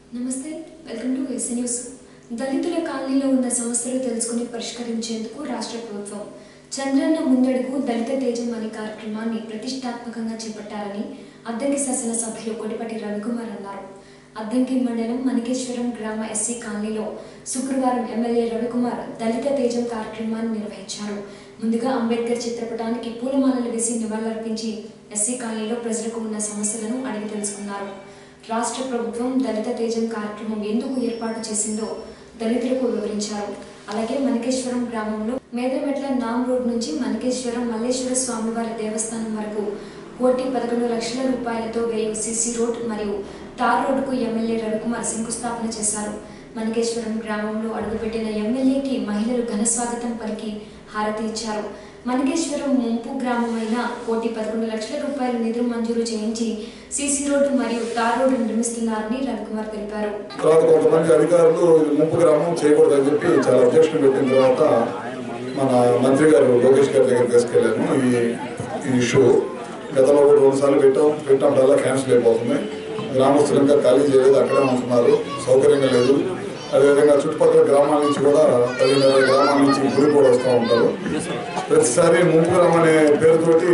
నమస్తే welcome to yes news దళితుల కాలనీలో ఉన్న సమస్యలు తెలుసుకుని పరిష్కరించేందుకు రాష్ట్ర ప్రభుత్వం చంద్రన్న ముందడుగు దళిత తేజం అనే కార్యక్రమాన్ని ప్రతిష్టాత్మకంగా చేపట్టారని అద్దంకి శాసనసభ్యులు కొడిపటి రవికుమార్ అన్నారు అద్దంకి మండలం మణికేశ్వరం గ్రామ ఎస్సీ కాలనీలో శుక్రవారం ఎమ్మెల్యే రవికుమార్ దళిత తేజం కార్యక్రమాన్ని నిర్వహించారు ముందుగా అంబేద్కర్ చిత్రపటానికి పూలమాలలు వేసి నివాళులర్పించి ఎస్సీ కాలనీలో ప్రజలకు ఉన్న సమస్యలను అడిగి తెలుసుకున్నారు రాష్ట్ర ప్రభుత్వం దళిత తేజం కార్యక్రమం ఎందుకు ఏర్పాటు చేసిందో దళితులకు వివరించారు అలాగే మనకేశ్వరం గ్రామంలో మేదమెట్ల నామ్ రోడ్ నుంచి మనకేశ్వరం మల్లేశ్వర స్వామివారి దేవస్థానం వరకు కోటి పదకొండు లక్షల రూపాయలతో వేయు సిసి రోడ్ మరియు తార్ రోడ్డుకు ఎమ్మెల్యే రవికుమార్ శంకుస్థాపన చేశారు మనకేశ్వరం గ్రామంలో అడుగుపెట్టిన ఎమ్మెల్యేకి మహిళలు ఘన స్వాగతం పలికి హారతి ఇచ్చారు మనకేశ్వరం ముంపు గ్రామమైన కోటి పదకొండు లక్షల రూపాయల నిధులు మంజూరు చేయించి సీసీ రోడ్డు మరియు తార్ రోడ్డు నిర్మిస్తున్నారని రవికుమార్ తెలిపారు తర్వాత కొంతమంది అధికారులు ఇది ముంపు గ్రామం చేయకూడదని చెప్పి చాలా అబ్జెక్షన్ పెట్టిన తర్వాత మన మంత్రి గారు లోకేష్ గారి దగ్గర తీసుకెళ్ళాను ఈ ఈ ఇష్యూ గతంలో కూడా రెండు సార్లు పెట్టాం పెట్టినప్పుడల్లా క్యాన్సిల్ అయిపోతుంది గ్రామస్తులు ఇంకా ఖాళీ చేయలేదు అక్కడే ఉంటున్నారు సౌకర్యంగా లేదు అదేవిధంగా చుట్టుపక్కల గ్రామాల నుంచి కూడా పదిహేను ఇరవై గ్రామాల నుంచి గుడి కూడా వస్తూ ఉంటారు ప్రతిసారి ముంపు గ్రామం అనే పేరుతోటి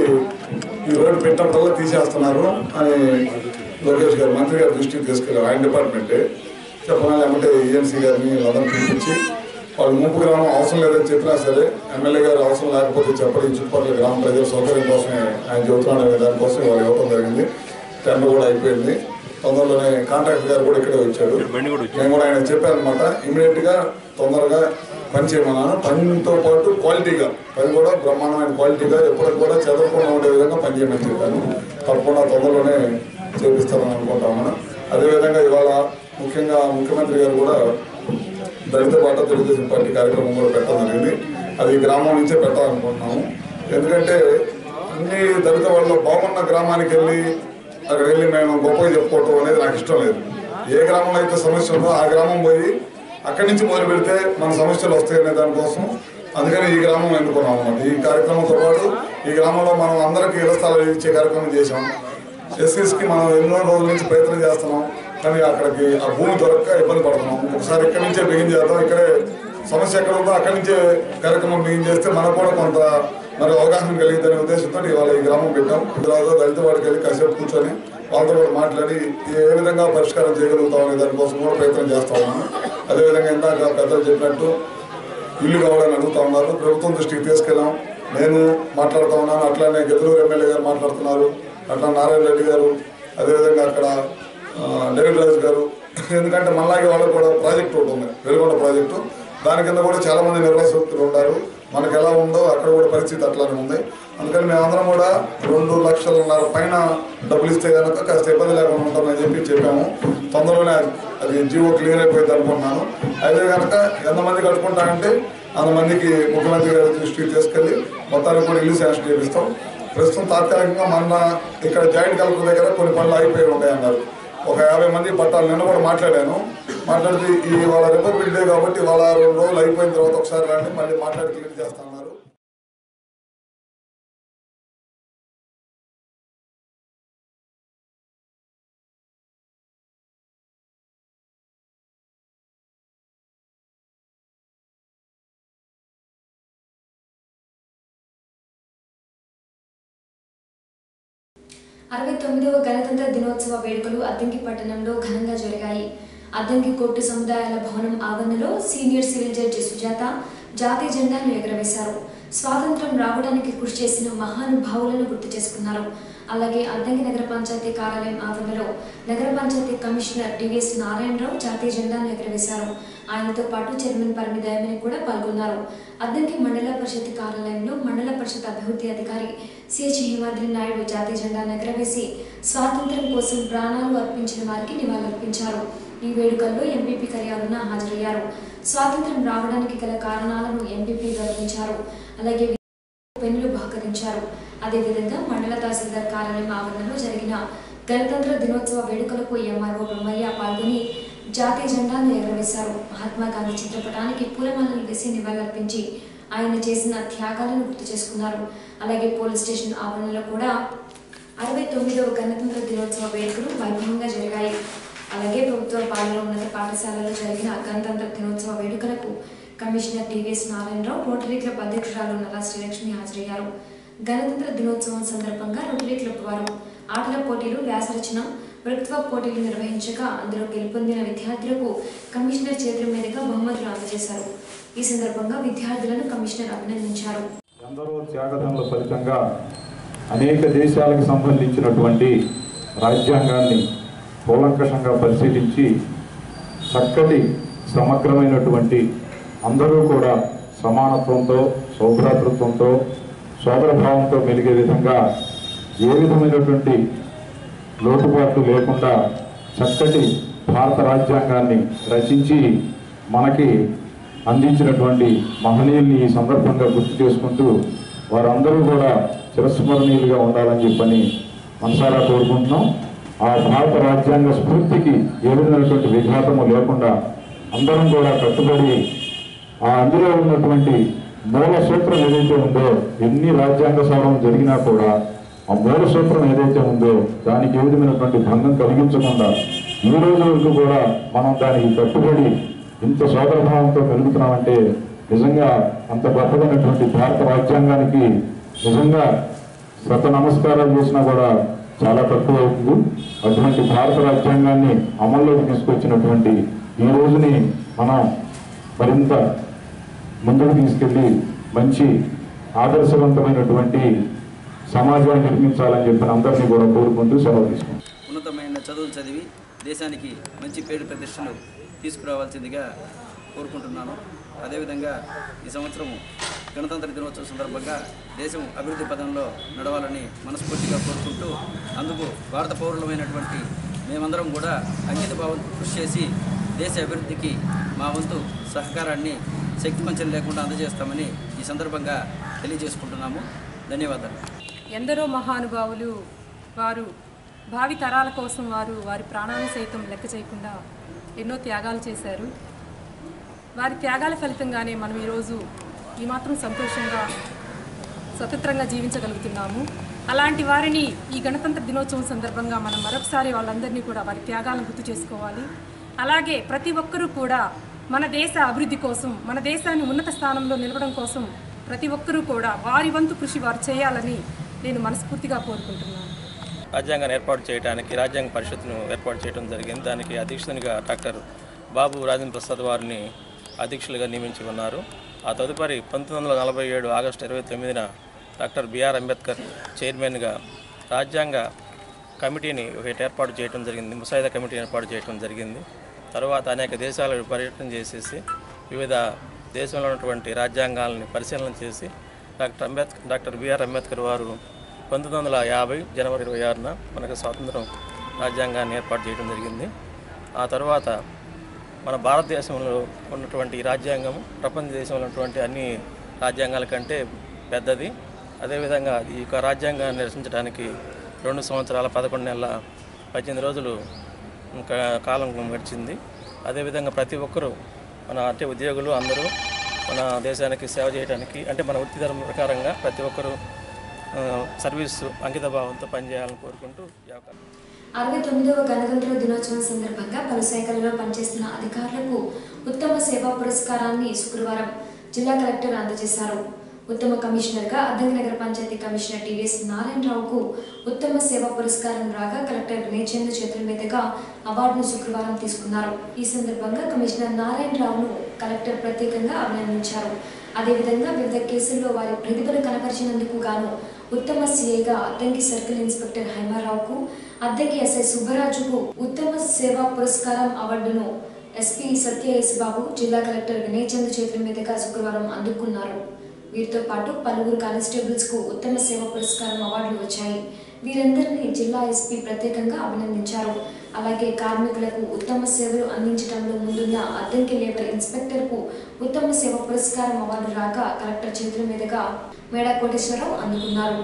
ఈ రోడ్డు పెట్టినప్పుడల్లా తీసేస్తున్నారు అని లోకేష్ గారు మంత్రి గారి దృష్టికి తీసుకెళ్ళారు ఆయన డిపార్ట్మెంటే చెప్పగానే ఏమంటే ఈఎన్సీ గారిని వాళ్ళని పిలిపించి వాళ్ళు ముంపు గ్రామం అవసరం లేదని చెప్పినా సరే ఎమ్మెల్యే గారు అవసరం లేకపోతే చెప్పడం ఈ చుట్టుపక్కల గ్రామ ప్రజల సౌకర్యం కోసమే ఆయన చెబుతున్నాడు అనే దానికోసం వాళ్ళు ఇవ్వడం జరిగింది టెండర్ కూడా అయిపోయింది తొందరలోనే కాంట్రాక్టర్ గారు కూడా ఇక్కడే వచ్చాడు నేను కూడా ఆయన చెప్పాను అనమాట ఇమీడియట్ గా తొందరగా పని చేయమన్నాను పనితో పాటు క్వాలిటీగా పని కూడా బ్రహ్మాండమైన క్వాలిటీగా ఎప్పటికి కూడా చదవకుండా ఉండే విధంగా పని చేయమని చెప్పాను తప్పకుండా తొందరలోనే చేపిస్తామని అనుకుంటామని అదేవిధంగా ఇవాళ ముఖ్యంగా ముఖ్యమంత్రి గారు కూడా దళిత పాట తెలుగుదేశం పార్టీ కార్యక్రమం కూడా పెట్టడం జరిగింది అది గ్రామం నుంచే పెట్టాలనుకుంటున్నాము ఎందుకంటే అన్ని దళిత వాళ్ళు బాగున్న గ్రామానికి వెళ్ళి అక్కడ వెళ్ళి మేము గొప్పగా చెప్పుకోవటం అనేది నాకు ఇష్టం లేదు ఏ గ్రామంలో అయితే సమస్య ఉందో ఆ గ్రామం పోయి అక్కడి నుంచి మొదలు పెడితే మన సమస్యలు వస్తాయనే దానికోసం అందుకని ఈ గ్రామం ఎన్నుకున్నాం అన్నమాట ఈ కార్యక్రమంతో పాటు ఈ గ్రామంలో మనం అందరికీ ఇళ్ల స్థలాలు ఇచ్చే కార్యక్రమం చేశాం ఎస్సీస్కి మనం ఎన్నో రోజుల నుంచి ప్రయత్నం చేస్తున్నాం కానీ అక్కడికి ఆ భూమి దొరక్క ఇబ్బంది పడుతున్నాం ఒకసారి ఇక్కడి నుంచే బిగిన్ చేద్దాం ఇక్కడే సమస్య ఎక్కడ ఉందో అక్కడి నుంచే కార్యక్రమం బిగిన్ చేస్తే మనకు కూడా కొంత మరి అవగాహన కలిగిందనే ఉద్దేశంతో ఇవాళ ఈ గ్రామం పెట్టాం తర్వాత దళిత వాడికి వెళ్ళి కాసేపు కూర్చొని వాళ్ళతో కూడా మాట్లాడి ఏ విధంగా పరిష్కారం చేయగలుగుతాం అనే దానికోసం కూడా ప్రయత్నం చేస్తా ఉన్నాను అదేవిధంగా ఇందాక పెద్దలు చెప్పినట్టు ఇల్లు కావాలని అడుగుతా ఉన్నారు ప్రభుత్వం దృష్టికి తీసుకెళ్ళాం నేను మాట్లాడుతూ ఉన్నాను అట్లానే గెదలూరు ఎమ్మెల్యే గారు మాట్లాడుతున్నారు అట్లా నారాయణ రెడ్డి గారు అదేవిధంగా అక్కడ ఆ, డేవిడ్ రాజు గారు ఎందుకంటే మళ్ళాగే వాళ్ళకి కూడా ప్రాజెక్ట్ ఒకటి ఉంది వెలుగొండ ప్రాజెక్టు దాని కింద కూడా చాలా మంది నిర్వాసితులు ఉన్నారు మనకి ఎలా ఉందో అక్కడ కూడా పరిస్థితి అట్లానే ఉంది అందుకని మేమందరం కూడా రెండు లక్షలన్నర పైన డబ్బులు ఇస్తే కనుక కాస్త ఇబ్బంది లేకుండా ఉంటామని చెప్పి చెప్పాము తొందరలోనే అది జీవో క్లియర్ అయిపోయింది అనుకుంటున్నాను అయితే కనుక ఎంతమంది కట్టుకుంటామంటే అంతమందికి ముఖ్యమంత్రి గారి దృష్టికి తీసుకెళ్ళి మొత్తానికి కూడా ఇల్లు శాంక్షన్ చేపిస్తాం ప్రస్తుతం తాత్కాలికంగా మన ఇక్కడ జాయింట్ కలెక్టర్ దగ్గర కొన్ని పనులు ఆగిపోయి ఉంటాయి అన్నారు ఒక యాభై మంది పట్టాలు నిన్న కూడా మాట్లాడాను మాట్లాడితే ఈ వాళ్ళ రిపబ్లిక్ డే కాబట్టి వాళ్ళ రెండు రోజులు అయిపోయిన తర్వాత ఒకసారి రండి మళ్ళీ మాట్లాడి క్లియర్ చేస్తున్నారు అరవై తొమ్మిదవ గణతంత్ర దినోత్సవ వేడుకలు అద్దంకి పట్టణంలో ఘనంగా జరిగాయి అద్దంకి కోర్టు సముదాయాల భవనం ఆవరణలో సీనియర్ సివిల్ జడ్జి సుజాత జాతీయ జెండాను ఎగురవేశారు స్వాతంత్రం రావడానికి కృషి చేసిన మహానుభావులను గుర్తు చేసుకున్నారు అలాగే అద్దంకి నగర పంచాయతీ కార్యాలయం ఆవరణలో నగర పంచాయతీ కమిషనర్ డివిఎస్ నారాయణరావు జాతీయ జెండాను ఎగురవేశారు ఆయనతో పాటు చైర్మన్ పరిమిదయమని కూడా పాల్గొన్నారు అద్దంకి మండల పరిషత్ కార్యాలయంలో మండల పరిషత్ అభివృద్ధి అధికారి సిహెచ్ హిమాద్రి నాయుడు జాతీయ జెండాను ఎగరవేసి స్వాతంత్ర్యం కోసం ప్రాణాలు అర్పించిన వారికి నివాళులర్పించారు ఈ వేడుకల్లో ఎంపీపీ కర్యాలన హాజరయ్యారు స్వాతంత్ర్యం రావడానికి గల కారణాలను ఎంపీపీ వివరించారు అలాగే పెన్నులు బహుకరించారు అదేవిధంగా మండల తహసీల్దార్ కార్యాలయం ఆవరణలో జరిగిన గణతంత్ర దినోత్సవ వేడుకలకు ఎంఆర్ఓ బ్రహ్మయ్య పాల్గొని జాతీయ జెండాను ఎగరవేశారు మహాత్మా గాంధీ చిత్రపటానికి పూలమాలలు వేసి నివాళులర్పించి ఆయన చేసిన త్యాగాలను గుర్తు చేసుకున్నారు అలాగే పోలీస్ స్టేషన్ ఆవరణలో కూడా అరవై తొమ్మిదవ గణతంత్ర దినోత్సవ వేడుకలు వైభవంగా జరిగాయి అలాగే ప్రభుత్వ బాలుర ఉన్నత పాఠశాలలో జరిగిన గణతంత్ర దినోత్సవ వేడుకలకు commissioner TVS Narayanarao rotary club అధ్యక్షురాలు నల్లా శ్రీలక్ష్మి హాజరయ్యారు గణతంత్ర దినోత్సవం సందర్భంగా రోటరీ క్లబ్ వారు ఆటల పోటీలు వ్యాసరచన వృత్వ పోటీలు నిర్వహించగా అందులో గెలుపొందిన విద్యార్థులకు కమిషనర్ చేతుల మీదుగా బహుమతులు అందజేశారు ఈ సందర్భంగా విద్యార్థులను కమిషనర్ అభినందించారు ఎందరో త్యాగదముల ఫలితంగా అనేక దేశాలకు సంబంధించినటువంటి రాజ్యాంగాన్ని కూలంకషంగా పరిశీలించి చక్కటి సమగ్రమైనటువంటి అందరూ కూడా సమానత్వంతో సౌభ్రాతృత్వంతో సోదరభావంతో మెలిగే విధంగా ఏ విధమైనటువంటి లోటుపాట్లు లేకుండా చక్కటి భారత రాజ్యాంగాన్ని రచించి మనకి అందించినటువంటి మహనీయుల్ని ఈ సందర్భంగా గుర్తు చేసుకుంటూ వారందరూ కూడా చిరస్మరణీయులుగా ఉండాలని చెప్పని మనసారా కోరుకుంటున్నాం ఆ భారత రాజ్యాంగ స్ఫూర్తికి ఏ విధమైనటువంటి విఘాతము లేకుండా అందరం కూడా కట్టుబడి ఆ అందులో ఉన్నటువంటి మూల సూత్రం ఏదైతే ఉందో ఎన్ని రాజ్యాంగ సవరణ జరిగినా కూడా ఆ మూల సూత్రం ఏదైతే ఉందో దానికి ఏ విధమైనటువంటి భంగం కలిగించకుండా ఈ రోజు వరకు కూడా మనం దానికి కట్టుబడి ఇంత సోదరభావంతో కలుగుతున్నామంటే నిజంగా అంత గొప్పదైనటువంటి భారత రాజ్యాంగానికి నిజంగా శత నమస్కారాలు చేసినా కూడా చాలా తక్కువ అవుతుంది అటువంటి భారత రాజ్యాంగాన్ని అమల్లోకి తీసుకొచ్చినటువంటి ఈ రోజుని మనం మరింత ముందుకు తీసుకెళ్లి మంచి ఆదర్శవంతమైనటువంటి సమాజాన్ని నిర్మించాలని చెప్పిన అందరినీ కూడా కోరుకుంటూ సెలవు తీసుకుంటాం ఉన్నతమైన చదువులు చదివి దేశానికి మంచి పేరు ప్రతిష్టలు తీసుకురావాల్సిందిగా కోరుకుంటున్నాను అదేవిధంగా ఈ సంవత్సరం గణతంత్ర దినోత్సవం సందర్భంగా దేశం అభివృద్ధి పదంలో నడవాలని మనస్ఫూర్తిగా కోరుకుంటూ అందుకు భారత పౌరులమైనటువంటి మేమందరం కూడా అంకిత భావంతో కృషి చేసి దేశ అభివృద్ధికి మా వంతు సహకారాన్ని శక్తి పంచం లేకుండా అందజేస్తామని ఈ సందర్భంగా తెలియజేసుకుంటున్నాము ధన్యవాదాలు ఎందరో మహానుభావులు వారు భావి తరాల కోసం వారు వారి ప్రాణాలను సైతం లెక్క చేయకుండా ఎన్నో త్యాగాలు చేశారు వారి త్యాగాల ఫలితంగానే మనం ఈరోజు ఈ మాత్రం సంతోషంగా స్వతంత్రంగా జీవించగలుగుతున్నాము అలాంటి వారిని ఈ గణతంత్ర దినోత్సవం సందర్భంగా మనం మరొకసారి వాళ్ళందరినీ కూడా వారి త్యాగాలను గుర్తు చేసుకోవాలి అలాగే ప్రతి ఒక్కరూ కూడా మన దేశ అభివృద్ధి కోసం మన దేశాన్ని ఉన్నత స్థానంలో నిలవడం కోసం ప్రతి ఒక్కరూ కూడా వారి వంతు కృషి వారు చేయాలని నేను మనస్ఫూర్తిగా కోరుకుంటున్నాను రాజ్యాంగాన్ని ఏర్పాటు చేయడానికి రాజ్యాంగ పరిషత్ను ఏర్పాటు చేయడం జరిగింది దానికి అధ్యక్షునిగా డాక్టర్ బాబు రాజేంద్ర ప్రసాద్ వారిని అధ్యక్షులుగా నియమించి ఉన్నారు ఆ తదుపరి పంతొమ్మిది వందల నలభై ఏడు ఆగస్టు ఇరవై తొమ్మిదిన డాక్టర్ బిఆర్ అంబేద్కర్ చైర్మన్గా రాజ్యాంగ కమిటీని ఒకటి ఏర్పాటు చేయడం జరిగింది ముసాయిదా కమిటీ ఏర్పాటు చేయడం జరిగింది తర్వాత అనేక దేశాలు పర్యటన చేసేసి వివిధ దేశంలో ఉన్నటువంటి రాజ్యాంగాలని పరిశీలన చేసి doctor Ambedkar doctor BR Ambedkar వారు పంతొమ్మిది వందల యాభై జనవరి ఇరవై ఆరున మనకు స్వాతంత్రం రాజ్యాంగాన్ని ఏర్పాటు చేయడం జరిగింది ఆ తర్వాత మన భారతదేశంలో ఉన్నటువంటి ఈ రాజ్యాంగం ప్రపంచ దేశంలో ఉన్నటువంటి అన్ని రాజ్యాంగాల కంటే పెద్దది అదేవిధంగా ఈ యొక్క రాజ్యాంగాన్ని రచించడానికి రెండు సంవత్సరాల పదకొండు నెలల పద్దెనిమిది రోజులు ఇంకా కాలం గడిచింది అదేవిధంగా ప్రతి ఒక్కరూ మన అంటే ఉద్యోగులు అందరూ మన దేశానికి సేవ చేయడానికి అంటే మన వృత్తి ధర్మం ప్రకారంగా ప్రతి ఒక్కరూ ఆ, సర్వీసు అంకిత భావంతో పనిచేయాలని కోరుకుంటూ ఈ అవకాశం అరవై తొమ్మిదవ గణతంత్ర దినోత్సవం సందర్భంగా పలు శాఖలలో పనిచేస్తున్న అధికారులకు ఉత్తమ సేవా పురస్కారాన్ని శుక్రవారం జిల్లా కలెక్టర్ అందజేశారు ఉత్తమ కమిషనర్గా అద్దంకి నగర పంచాయతీ కమిషనర్ టీవీఎస్ నారాయణరావుకు ఉత్తమ సేవా పురస్కారం రాగా కలెక్టర్ వినయ్ చంద్ర చేతుల మీదుగా అవార్డును శుక్రవారం తీసుకున్నారు ఈ సందర్భంగా కమిషనర్ నారాయణరావును కలెక్టర్ ప్రత్యేకంగా అభినందించారు అదేవిధంగా వివిధ కేసుల్లో వారి ప్రతిభను కనపరిచినందుకు గాను ఉత్తమ సీఐగా అద్దంకి సర్కిల్ ఇన్స్పెక్టర్ హైమారావుకు అద్దంకి ఎస్ఐ సుబ్బరాజుకు ఉత్తమ సేవా పురస్కారం అవార్డును ఎస్పీ సత్యయేసు బాబు జిల్లా కలెక్టర్ వినయ్ చంద్ర చేతుల మీదుగా శుక్రవారం అందుకున్నారు వీరితో పాటు పలువురు కానిస్టేబుల్స్ కు ఉత్తమ సేవ పురస్కారం అవార్డులు వచ్చాయి వీరందరినీ జిల్లా ఎస్పీ ప్రత్యేకంగా అభినందించారు అలాగే కార్మికులకు ఉత్తమ సేవలు అందించడంలో ముందున్న అద్దంకి లేబర్ ఇన్స్పెక్టర్ కు ఉత్తమ సేవ పురస్కారం అవార్డు రాగా కలెక్టర్ చేతుల మీదుగా మేడా కోటేశ్వరరావు అందుకున్నారు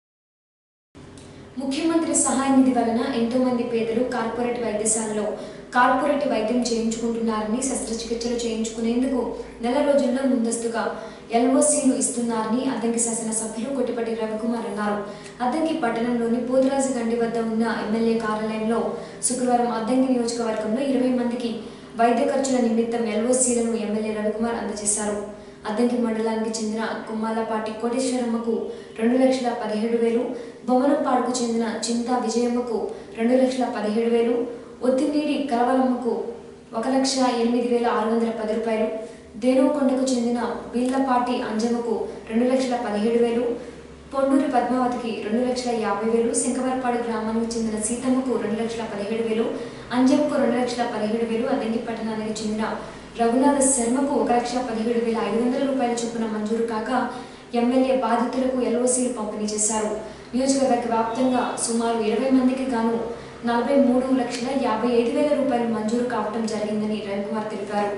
ముఖ్యమంత్రి సహాయ నిధి వలన ఎంతో మంది పేదలు కార్పొరేట్ వైద్యశాలలో కార్పొరేట్ వైద్యం చేయించుకుంటున్నారని శస్త్రచికిత్సలు చేయించుకునేందుకు నెల రోజుల్లో ముందస్తుగా ఎల్ఓసీలు ఇస్తున్నారని అద్దంకి శాసనసభ్యులు కొట్టిపట్టి రవికుమార్ అన్నారు అద్దంకి పట్టణంలోని పోతురాజు గండి వద్ద ఉన్న ఎమ్మెల్యే కార్యాలయంలో శుక్రవారం అద్దంకి నియోజకవర్గంలో ఇరవై మందికి వైద్య ఖర్చుల నిమిత్తం ఎల్ఓసీలను ఎమ్మెల్యే రవికుమార్ అందజేశారు అద్దంకి మండలానికి చెందిన కుమ్మాలపాటి కోటేశ్వరమ్మకు రెండు లక్షల పదిహేడు వేలు బొమ్మనంపాడుకు చెందిన చింతా విజయమ్మకు రెండు లక్షల పదిహేడు వేలు ఒత్తినీడి కలవలమ్మకు ఒక లక్ష ఎనిమిది వేల ఆరు వందల పది రూపాయలు దేనుకొండకు చెందిన బీళ్లపాటి అంజమ్మకు రెండు లక్షల పదిహేడు వేలు పొన్నూరి పద్మావతికి రెండు లక్షల యాభై వేలు శంకవరపాడు గ్రామానికి చెందిన సీతమ్మకు రెండు లక్షల పదిహేడు వేలు అంజమ్మకు రెండు లక్షల పదిహేడు వేలు అద్దంకి పట్టణానికి చెందిన రఘునాథ శర్మకు ఒక లక్ష పదిహేడు వేల ఐదు వందల రూపాయల చొప్పున మంజూరు కాగా ఎమ్మెల్యే బాధితులకు ఎల్ఓసీలు పంపిణీ చేశారు నియోజకవర్గ వ్యాప్తంగా సుమారు ఇరవై మందికి గాను నలభై మూడు లక్షల యాభై ఐదు వేల రూపాయలు మంజూరు కావటం జరిగిందని రవికుమార్ తెలిపారు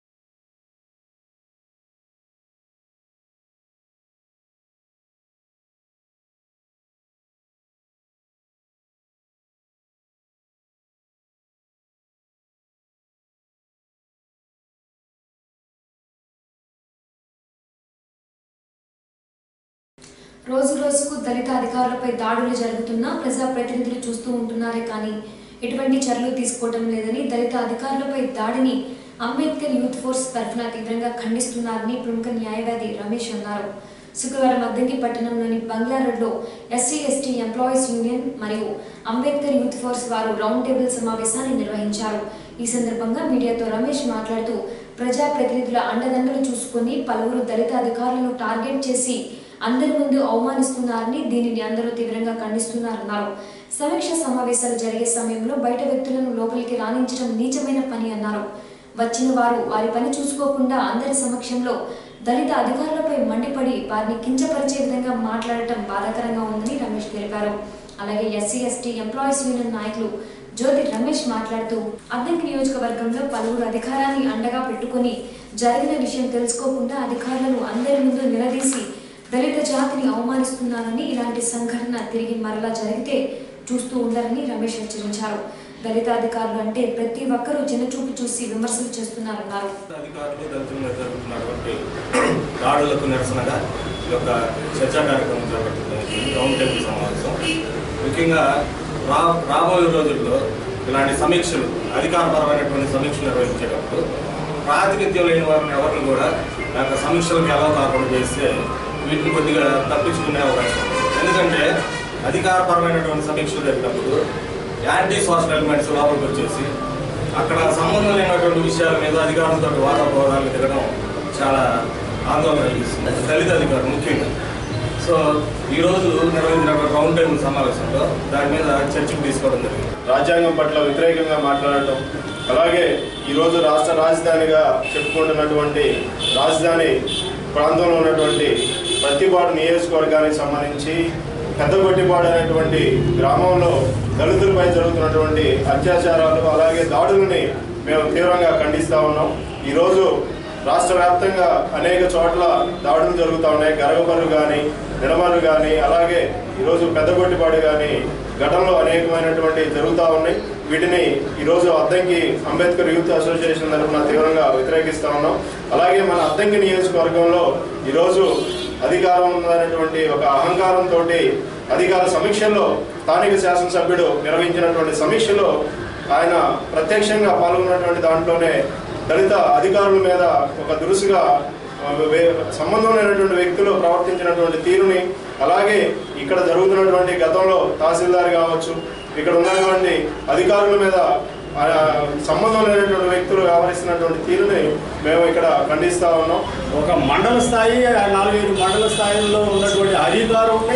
రోజు రోజుకు దళిత అధికారులపై దాడులు జరుగుతున్నా ప్రజాప్రతినిధులు చూస్తూ ఉంటున్నారే కానీ ఎటువంటి చర్యలు తీసుకోవడం లేదని దళిత అధికారులపై దాడిని అంబేద్కర్ యూత్ ఫోర్స్ తరఫున తీవ్రంగా ఖండిస్తున్నారని ప్రముఖ న్యాయవాది రమేష్ అన్నారు శుక్రవారం అద్దంకి పట్టణంలోని బంగ్లా రోడ్లో ఎస్సీ ఎస్టీ ఎంప్లాయీస్ యూనియన్ మరియు అంబేద్కర్ యూత్ ఫోర్స్ వారు రౌండ్ టేబుల్ సమావేశాన్ని నిర్వహించారు ఈ సందర్భంగా మీడియాతో రమేష్ మాట్లాడుతూ ప్రజాప్రతినిధుల అండదండలు చూసుకొని పలువురు దళిత అధికారులను టార్గెట్ చేసి అందరి ముందు అవమానిస్తున్నారని దీనిని అందరూ తీవ్రంగా ఖండిస్తున్నారన్నారు సమీక్ష సమావేశాలు జరిగే సమయంలో బయట వ్యక్తులను లోపలికి రాణించడం నీచమైన పని అన్నారు వచ్చిన వారు వారి పని చూసుకోకుండా అందరి సమక్షంలో దళిత అధికారులపై మండిపడి వారిని కించపరిచే విధంగా మాట్లాడటం బాధాకరంగా ఉందని రమేష్ తెలిపారు అలాగే ఎస్సీ ఎస్టీ ఎంప్లాయీస్ యూనియన్ నాయకులు జ్యోతి రమేష్ మాట్లాడుతూ అద్దంకి నియోజకవర్గంలో పలువురు అధికారాన్ని అండగా పెట్టుకొని జరిగిన విషయం తెలుసుకోకుండా అధికారులను అందరి ముందు నిలదీసి దళిత జాతిని అవమానిస్తున్నారని ఇలాంటి సంఘటన తిరిగి మరలా జరిగితే చూస్తూ ఉండరని రమేష్ హెచ్చరించారు దళిత అధికారులు అంటే ప్రతి ఒక్కరూ చిన్నచూపు చూసి విమర్శలు చేస్తున్నారన్నారు అధికారులు దళితుల మీద జరుగుతున్నటువంటి దాడులకు నిరసనగా ఈ యొక్క చర్చా కార్యక్రమం చేపట్టింది రౌండ్ టేబుల్ సమావేశం ముఖ్యంగా రా రాబోయే రోజుల్లో ఇలాంటి సమీక్షలు అధికారపరమైనటువంటి సమీక్షలు నిర్వహించేటప్పుడు ప్రాతినిధ్యం లేని వారిని ఎవరిని కూడా ఆ యొక్క సమీక్షలకు ఎలా కాకుండా చేస్తే వీటిని కొద్దిగా తప్పించుకునే అవకాశం ఉంది ఎందుకంటే అధికారపరమైనటువంటి సమీక్షలు జరిగినప్పుడు యాంటీ సోషల్ ఎలిమెంట్స్ లోపలికి వచ్చేసి అక్కడ సంబంధం లేనటువంటి విషయాల మీద అధికారులతో వాదోపవాదాలు తిరగడం చాలా ఆందోళన కలిగిస్తుంది దళిత అధికారులు ముఖ్యంగా సో ఈరోజు నిర్వహించినటువంటి రౌండ్ టేబుల్ సమావేశంలో దాని మీద చర్చకు తీసుకోవడం జరిగింది రాజ్యాంగం పట్ల వ్యతిరేకంగా మాట్లాడటం అలాగే ఈరోజు రాష్ట్ర రాజధానిగా చెప్పుకుంటున్నటువంటి రాజధాని ప్రాంతంలో ఉన్నటువంటి ప్రతిపాడు నియోజకవర్గానికి సంబంధించి పెద్దగొట్టిపాడు అనేటువంటి గ్రామంలో దళితులపై జరుగుతున్నటువంటి అత్యాచారాలు అలాగే దాడులని మేము తీవ్రంగా ఖండిస్తూ ఉన్నాం ఈరోజు రాష్ట్ర వ్యాప్తంగా అనేక చోట్ల దాడులు జరుగుతూ ఉన్నాయి గరగపర్రు కానీ నిడమర్రు కానీ అలాగే ఈరోజు పెద్దగొట్టిపాడు కానీ ఘటనలు అనేకమైనటువంటి జరుగుతూ ఉన్నాయి వీటిని ఈరోజు అద్దంకి అంబేద్కర్ యూత్ అసోసియేషన్ తరఫున తీవ్రంగా వ్యతిరేకిస్తా ఉన్నాం అలాగే మన అద్దంకి నియోజకవర్గంలో ఈరోజు అధికారం ఉన్నటువంటి ఒక అహంకారంతో అధికార సమీక్షల్లో స్థానిక శాసనసభ్యుడు నిర్వహించినటువంటి సమీక్షలో ఆయన ప్రత్యక్షంగా పాల్గొన్నటువంటి దాంట్లోనే దళిత అధికారుల మీద ఒక దురుసుగా ఆ, వే- సంబంధం లేనటువంటి వ్యక్తులు ప్రవర్తించినటువంటి తీరుని అలాగే ఇక్కడ జరుగుతున్నటువంటి గతంలో తహసీల్దార్ కావచ్చు ఇక్కడ ఉన్నటువంటి అధికారుల మీద ఆ, సంబంధం లేనటువంటి వ్యక్తులు వ్యవహరిస్తున్నటువంటి తీరుని మేము ఇక్కడ ఖండిస్తా ఉన్నాం ఒక మండల స్థాయి ఆ నాలుగైదు మండల స్థాయిలో ఉన్నటువంటి అధికారుల్ని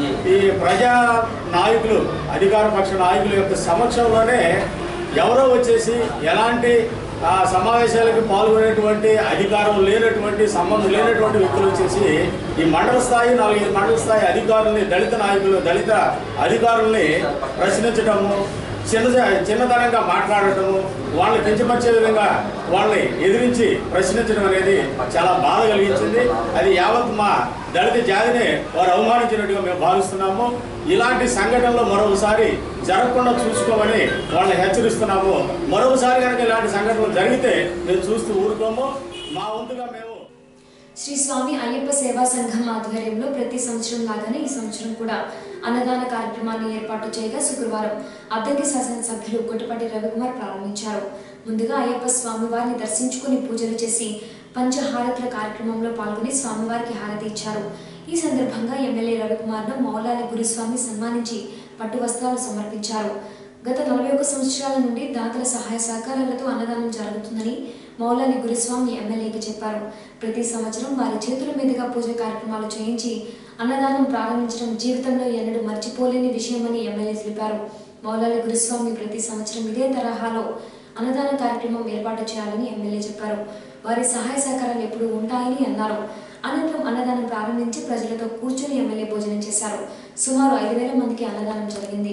ఈ ప్రజా నాయకులు అధికార పక్ష నాయకుల యొక్క సమక్షంలోనే ఎవరో వచ్చేసి ఎలాంటి ఆ, సమావేశాలకు పాల్గొనేటువంటి అధికారం లేనటువంటి సంబంధం లేనటువంటి వ్యక్తులు వచ్చేసి ఈ మండల స్థాయి నాలుగైదు మండల స్థాయి అధికారుల్ని దళిత నాయకులు దళిత అధికారుల్ని ప్రశ్నించడము చిన్న చిన్నతనంగా మాట్లాడటము వాళ్ళని కించపరిచే విధంగా వాళ్ళని ఎదిరించి ప్రశ్నించడం అనేది చాలా బాధ కలిగించింది అది యావత్ మా దళిత జాతిని వారు అవమానించినట్టుగా మేము భావిస్తున్నాము ఇలాంటి సంఘటనలు మరొకసారి జరగకుండా చూసుకోమని వాళ్ళని హెచ్చరిస్తున్నాము మరొకసారి కనుక ఇలాంటి సంఘటనలు జరిగితే మేము చూస్తూ ఊరుకోము మా వంతుగా మేము శ్రీ స్వామి అయ్యప్ప సేవా సంఘం ఆధ్వర్యంలో ప్రతి సంవత్సరం లాగానే ఈ సంవత్సరం కూడా అన్నదాన కార్యక్రమాన్ని ఏర్పాటు చేయగా శుక్రవారం అద్దెకి శాసనసభ్యులు కొట్టపాటి రవికుమార్ ప్రారంభించారు ముందుగా అయ్యప్ప స్వామివారిని దర్శించుకుని పూజలు చేసి పంచహారతుల కార్యక్రమంలో పాల్గొని స్వామివారికి హారతి ఇచ్చారు ఈ సందర్భంగా ఎమ్మెల్యే రవికుమార్ను మౌలాలి గురుస్వామి సన్మానించి పట్టు వస్త్రాలు సమర్పించారు గత నలభై ఒక్క సంవత్సరాల నుండి దాతల సహాయ సహకారాలతో అన్నదానం జరుగుతుందని మౌలాలి గురుస్వామి ఎమ్మెల్యేకి చెప్పారు ప్రతి సంవత్సరం వారి చేతుల మీదుగా పూజ కార్యక్రమాలు చేయించి అన్నదానం ప్రారంభించడం జీవితంలో ఎన్నడూ మర్చిపోలేని విషయమని ఎమ్మెల్యే తెలిపారు మౌలాలి గురుస్వామి ప్రతి సంవత్సరం ఇదే తరహాలో అన్నదాన కార్యక్రమం ఏర్పాటు చేయాలని ఎమ్మెల్యే చెప్పారు వారి సహాయ సహకారాలు ఎప్పుడూ ఉంటాయని అన్నారు అనంతరం అన్నదానం ప్రారంభించి ప్రజలతో కూర్చొని ఎమ్మెల్యే భోజనం చేశారు సుమారు ఐదు వేల మందికి అన్నదానం జరిగింది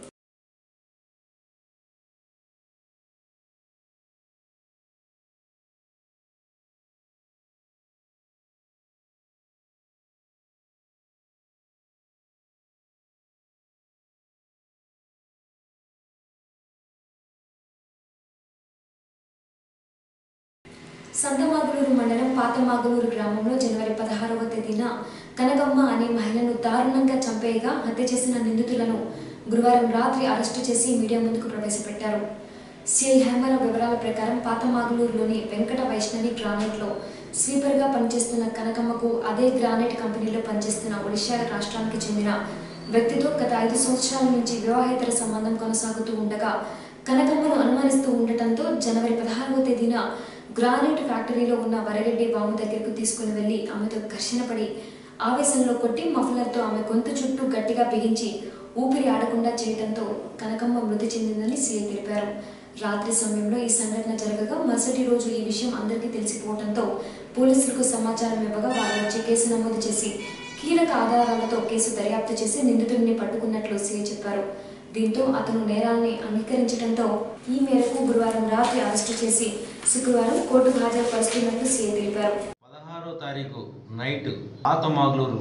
సంతమాగులూరు మండలం పాతమాగులూరు గ్రామంలో జనవరి పదహారవ తేదీన కనగమ్మ అనే మహిళను దారుణంగా చంపేయగా హత్య చేసిన నిందితులను గురువారం రాత్రి అరెస్టు చేసి మీడియా ముందుకు ప్రవేశపెట్టారు సిఐ హేమరావు వివరాల ప్రకారం పాతమాగులూరులోని వెంకట వైష్ణవి గ్రానైట్లో స్వీపర్గా పనిచేస్తున్న కనకమ్మకు అదే గ్రానైట్ కంపెనీలో పనిచేస్తున్న ఒడిశా రాష్ట్రానికి చెందిన వ్యక్తితో గత ఐదు సంవత్సరాల నుంచి వివాహేతర సంబంధం కొనసాగుతూ ఉండగా కనకమ్మను అనుమానిస్తూ ఉండటంతో జనవరి పదహారవ తేదీన గ్రానైట్ ఫ్యాక్టరీలో ఉన్న వరగడ్డి బాము దగ్గరకు తీసుకుని వెళ్లి ఆమెతో ఘర్షణ పడి ఆవేశంలో కొట్టి మఫలర్తో ఆమె గొంతు చుట్టూ గట్టిగా బిగించి ఊపిరి ఆడకుండా చేయడంతో కనకమ్మ మృతి చెందిందని సీఐ తెలిపారు రాత్రి సమయంలో ఈ సంఘటన జరగగా మరుసటి రోజు ఈ విషయం అందరికీ తెలిసిపోవడంతో పోలీసులకు సమాచారం ఇవ్వగా వారు వచ్చి కేసు నమోదు చేసి కీలక ఆధారాలతో కేసు దర్యాప్తు చేసి నిందితుడిని పట్టుకున్నట్లు సీఐ చెప్పారు దీంతో అతను నేరాల్ని అంగీకరించడంతో ఈ మేరకు గురువారం రాత్రి అరెస్టు చేసి శుక్రవారం కోర్టుకు హాజరుపరుస్తున్నట్లు సీఐ తెలిపారు పదహారో తారీఖు నైట్ పాతమాగులూరు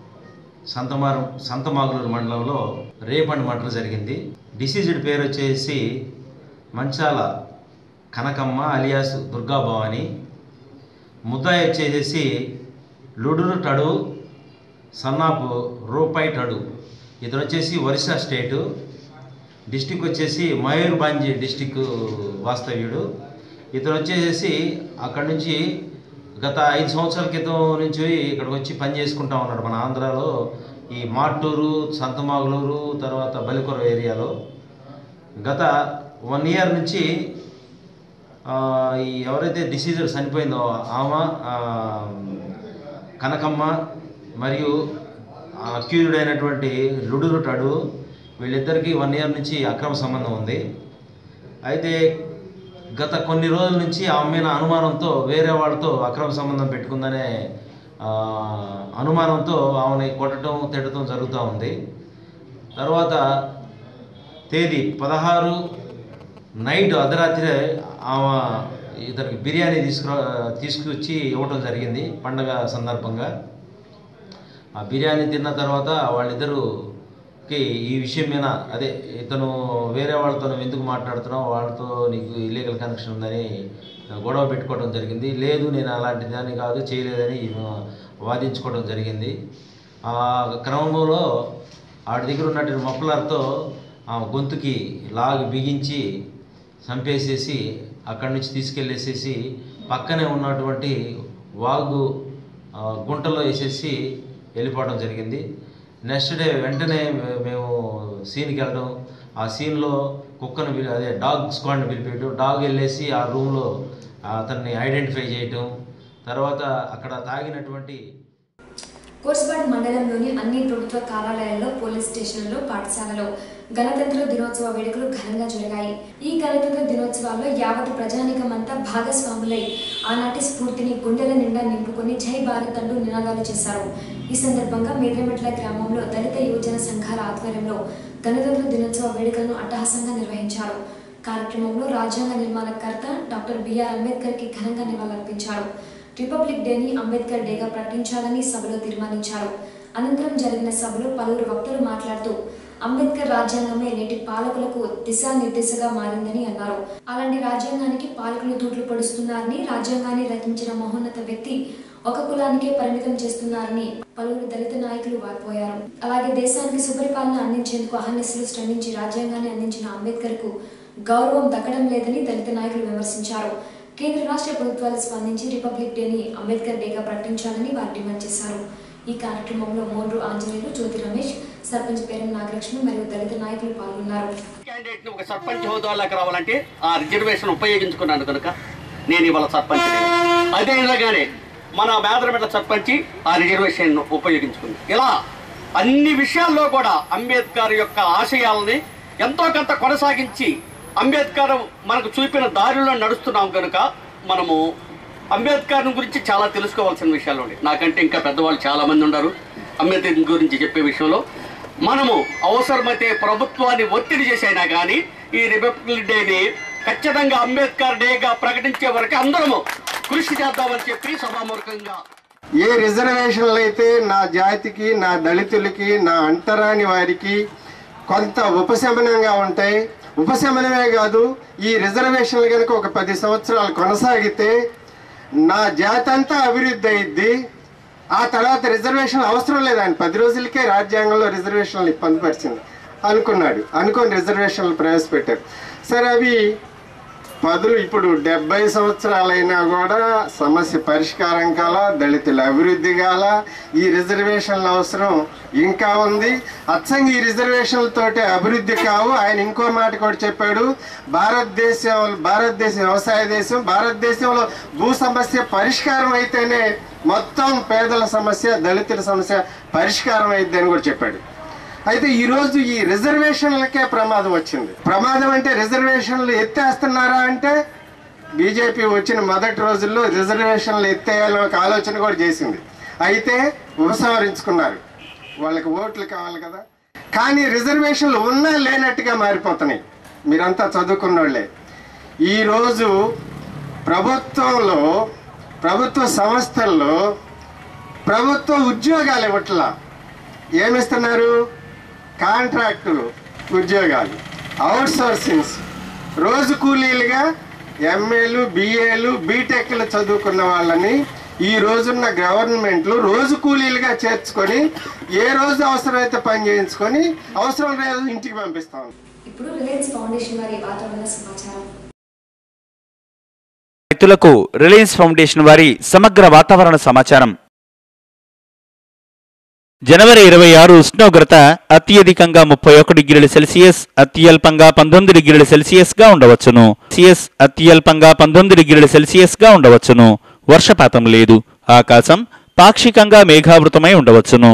సంతమారు సంతమాగులూరు మండలంలో రేప్ అండ్ మర్డర్ జరిగింది డిసీజ్డ్ పేరు వచ్చేసి మంచాల కనకమ్మ అలియాస్ దుర్గా భవాని ముద్దాయి వచ్చేసేసి లుడురు టడు సన్నాపు రూపాయి టడు ఇతను వచ్చేసి ఒరిస్సా స్టేటు డిస్టిక్ వచ్చేసి మయూర్భంజ్ డిస్టిక్ వాస్తవ్యుడు ఇతను వచ్చేసి అక్కడి నుంచి గత ఐదు సంవత్సరాల క్రితం నుంచి ఇక్కడికి వచ్చి పని చేసుకుంటా ఉన్నాడు మన ఆంధ్రాలో ఈ మాటూరు సంతమాగులూరు తర్వాత బలికొర ఏరియాలో గత వన్ ఇయర్ నుంచి ఆ, ఈ ఎవరైతే డిసీజర్ చనిపోయిందో ఆమె ఆ, కనకమ్మ మరియు అక్యూజ్డ్ అయినటువంటి లుడురు టడు వీళ్ళిద్దరికీ వన్ ఇయర్ నుంచి అక్రమ సంబంధం ఉంది అయితే గత కొన్ని రోజుల నుంచి ఆమె మీద అనుమానంతో వేరే వాళ్ళతో అక్రమ సంబంధం పెట్టుకుందనే ఆ, అనుమానంతో ఆమెని కొట్టడం తిట్టడం జరుగుతూ ఉంది తర్వాత తేదీ పదహారు నైట్ అర్ధరాత్రి ఆమె ఇతనికి బిర్యానీ తీసుకురా తీసుకొచ్చి ఇవ్వటం జరిగింది పండగ సందర్భంగా ఆ బిర్యానీ తిన్న తర్వాత వాళ్ళిద్దరూకి ఈ విషయం మీద అదే ఇతను వేరే వాళ్ళతో నువ్వు ఎందుకు మాట్లాడుతున్నావు వాళ్ళతో నీకు ఇల్లీగల్ కనెక్షన్ ఉందని గొడవ పెట్టుకోవడం జరిగింది లేదు నేను అలాంటి దాన్ని కాదు చేయలేదని ఈమె వాదించుకోవడం జరిగింది ఆ క్రమంలో ఆడి దగ్గర ఉన్నటువంటి మఫ్లర్తో ఆ గొంతుకి లాగి బిగించి చంపేసేసి అక్కడి నుంచి తీసుకెళ్ళేసేసి పక్కనే ఉన్నటువంటి వాగు ఆ, గుంటలో వేసేసి వెళ్ళిపోవడం జరిగింది నెక్స్ట్ డే వెంటనే మే- మేము సీన్కి వెళ్ళడం ఆ సీన్లో కుక్కను పిలి అదే డాగ్ స్క్వాడ్ని పిలిపేయడం డాగ్ వెళ్ళేసి ఆ రూమ్లో అతన్ని ఐడెంటిఫై చేయటం తర్వాత అక్కడ తాగినటువంటి కోర్సుపాడు మండలంలోని అన్ని ప్రభుత్వ కార్యాలయాల్లో పోలీస్ స్టేషన్లలో పాఠశాలలో గణతంత్ర దినోత్సవ వేడుకలు ఘనంగా జరిగాయి ఈ గణతంత్ర దినోత్సవాల్లో యావత్ ప్రజానికమంతా భాగస్వాములై ఆనాటి స్ఫూర్తిని గుండెల నిండా నింపుకొని జై భారత్ అంటూ నినాదాలు చేశారు ఈ సందర్భంగా మేద్రమెట్ల గ్రామంలో దళిత యువజన సంఘాల ఆధ్వర్యంలో గణతంత్ర దినోత్సవ వేడుకలను అట్టహాసంగా నిర్వహించారు కార్యక్రమంలో రాజ్యాంగ నిర్మాణకర్త డాక్టర్ బిఆర్ అంబేద్కర్ కి ఘనంగా నివాళులర్పించారు రిపబ్లిక్ డేని అంబేద్కర్ డేగా ప్రకటించాలని సభలో తీర్మానించారు అనంతరం జరిగిన సభలో పలువురు వక్తలు మాట్లాడుతూ అంబేద్కర్ రాజ్యాంగమే నేటి పాలకులకు దిశానిర్దేశగా మారిందని అన్నారు అలాంటి రాజ్యాంగానికి పాలకులు తూట్లు పొడుస్తున్నారని రాజ్యాంగాన్ని రచించిన మహోన్నత వ్యక్తి ఒక కులానికే పరిమితం చేస్తున్నారని పలువురు దళిత నాయకులు వారిపోయారు అలాగే దేశానికి సుపరిపాలన అందించేందుకు అహర్నిశలు శ్రమించి రాజ్యాంగాన్ని అందించిన అంబేద్కర్ కు గౌరవం దక్కడం లేదని దళిత నాయకులు విమర్శించారు కేంద్ర రాష్ట్ర ప్రభుత్వాలు స్పందించి రిపబ్లిక్ డేని అంబేద్కర్ డేగా ప్రకటించాలని వారు డిమాండ్ చేశారు ఈ కార్యక్రమంలో మోండ్రు ఆంజనేయులు జ్యోతి రమేష్ సర్పంచ్ పేరం నాగలక్ష్మి మరియు దళిత నాయకులు పాల్గొన్నారు క్యాండిడేట్ ఒక సర్పంచ్ హోదాలోకి రావాలంటే ఆ రిజర్వేషన్ ఉపయోగించుకున్నాను కనుక నేను ఇవాళ సర్పంచ్ అదే విధంగానే మన మేదరమెట్ల సర్పంచ్ ఆ రిజర్వేషన్ ఉపయోగించుకుంది ఇలా అన్ని విషయాల్లో కూడా అంబేద్కర్ యొక్క ఆశయాలని ఎంతో కొంత కొనసాగించి అంబేద్కర్ మనకు చూపిన దారిలో నడుస్తున్నాం కనుక మనము అంబేద్కర్ గురించి చాలా తెలుసుకోవాల్సిన విషయాలు ఉన్నాయి నాకంటే ఇంకా పెద్దవాళ్ళు చాలా మంది ఉన్నారు అంబేద్కర్ గురించి చెప్పే విషయంలో మనము అవసరమైతే ప్రభుత్వాన్ని ఒత్తిడి చేసైనా కానీ ఈ రిపబ్లిక్ డేని ఖచ్చితంగా అంబేద్కర్ డేగా ప్రకటించే వరకు అందరము కృషి చేద్దామని చెప్పి సభాముఖంగా ఏ రిజర్వేషన్లు అయితే నా జాతికి నా దళితులకి నా అంటరాని వారికి కొంత ఉపశమనంగా ఉంటాయి ఉపశమనమే కాదు ఈ రిజర్వేషన్లు కనుక ఒక పది సంవత్సరాలు కొనసాగితే నా జాతి అంతా అభివృద్ధి అయింది ఆ తర్వాత రిజర్వేషన్ అవసరం లేదు ఆయన పది రోజులకే రాజ్యాంగంలో రిజర్వేషన్లు పొందుపరిచింది అనుకున్నాడు అనుకొని రిజర్వేషన్లు ప్రవేశపెట్టారు సరే అవి పదులు ఇప్పుడు డెబ్బై సంవత్సరాలైనా కూడా సమస్య పరిష్కారం కాల దళితుల అభివృద్ధి కాల ఈ రిజర్వేషన్ల అవసరం ఇంకా ఉంది అచ్చంగా ఈ రిజర్వేషన్లతోటి అభివృద్ధి కావు ఆయన ఇంకో మాట కూడా చెప్పాడు భారతదేశం భారతదేశం వ్యవసాయ దేశం భారతదేశంలో భూ సమస్య పరిష్కారం అయితేనే మొత్తం పేదల సమస్య దళితుల సమస్య పరిష్కారం అయింది అని కూడా చెప్పాడు అయితే ఈ రోజు ఈ రిజర్వేషన్లకే ప్రమాదం వచ్చింది ప్రమాదం అంటే రిజర్వేషన్లు ఎత్తేస్తున్నారా అంటే బీజేపీ వచ్చిన మొదటి రోజుల్లో రిజర్వేషన్లు ఎత్తేయాలని ఒక ఆలోచన కూడా చేసింది అయితే ఉపసంహరించుకున్నారు వాళ్ళకి ఓట్లు కావాలి కదా కానీ రిజర్వేషన్లు ఉన్నా లేనట్టుగా మారిపోతున్నాయి మీరంతా చదువుకున్న వాళ్ళే ఈరోజు ప్రభుత్వంలో ప్రభుత్వ సంస్థల్లో ప్రభుత్వ ఉద్యోగాలు ఇవ్వట్లా ఏమిస్తున్నారు కాంట్రాక్టులు ఉద్యోగాలు అవుట్ సోర్సింగ్స్ రోజు కూలీలుగా ఎంఏలు బిఏలు బీటెక్లు చదువుకున్న వాళ్ళని ఈ రోజున్న గవర్నమెంట్లు రోజు కూలీలుగా చేర్చుకొని ఏ రోజు అవసరమైతే పని చేయించుకొని అవసరం లేదు ఇంటికి పంపిస్తాం ఇప్పుడు రిలయన్స్ ఫౌండేషన్ వారి వాతావరణ సమాచారం రైతులకు రిలయన్స్ ఫౌండేషన్ వారి సమగ్ర వాతావరణ సమాచారం జనవరి ఇరవై ఆరు ఉష్ణోగ్రత అత్యధికంగా ముప్పై ఒక డిగ్రీల సెల్సియస్ అత్యల్పంగా పంతొమ్మిది డిగ్రీల సెల్సియస్ గా ఉండవచ్చును సిఎస్ అత్యల్పంగా పంతొమ్మిది డిగ్రీల సెల్సియస్ గా ఉండవచ్చును వర్షపాతం లేదు ఆకాశం పాక్షికంగా మేఘావృతమై ఉండవచ్చును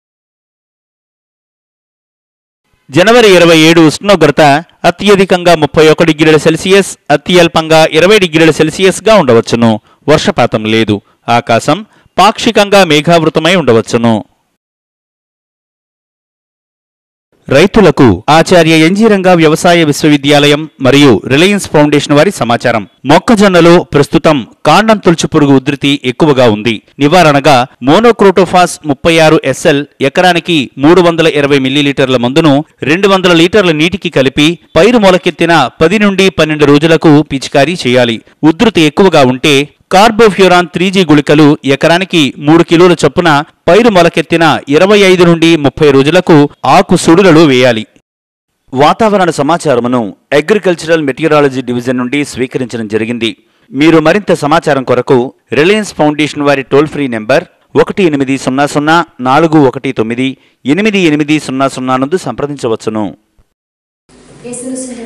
జనవరి ఇరవై ఏడు ఉష్ణోగ్రత అత్యధికంగా ముప్పై ఒక డిగ్రీల సెల్సియస్ అత్యల్పంగా ఇరవై డిగ్రీల సెల్సియస్ గా ఉండవచ్చును వర్షపాతం లేదు ఆకాశం పాక్షికంగా మేఘావృతమై ఉండవచ్చును రైతులకు ఆచార్య ఎన్జీరంగా వ్యవసాయ విశ్వవిద్యాలయం మరియు రిలయన్స్ ఫౌండేషన్ వారి సమాచారం మొక్కజొన్నలో ప్రస్తుతం కాండం తొలుచు పురుగు ఉధృతి ఎక్కువగా ఉంది నివారణగా మోనోక్రోటోఫాస్ ముప్పై ఆరు ఎస్ఎల్ ఎకరానికి మూడు వందల ఇరవై మిల్లీలీటర్ల మందును రెండు వందల లీటర్ల నీటికి కలిపి పైరు మొలకెత్తిన పది నుండి పన్నెండు రోజులకు పిచికారీ చేయాలి ఉధృతి ఎక్కువగా ఉంటే కార్బోఫ్యూరాన్ త్రీ జీ గుళికలు ఎకరానికి మూడు కిలోల చొప్పున పైరు మొలకెత్తిన ఇరవై ఐదు నుండి ముప్పై రోజులకు ఆకు సుడులలో వేయాలి వాతావరణ సమాచారమును అగ్రికల్చరల్ మెటీరియాలజీ డివిజన్ నుండి స్వీకరించడం జరిగింది మీరు మరింత సమాచారం కొరకు రిలయన్స్ ఫౌండేషన్ వారి టోల్ ఫ్రీ నెంబర్ ఒకటి ఎనిమిది సున్నా సున్నా నాలుగు ఒకటి తొమ్మిది ఎనిమిది ఎనిమిది సున్నా సున్నా నందు సంప్రదించవచ్చును యేసును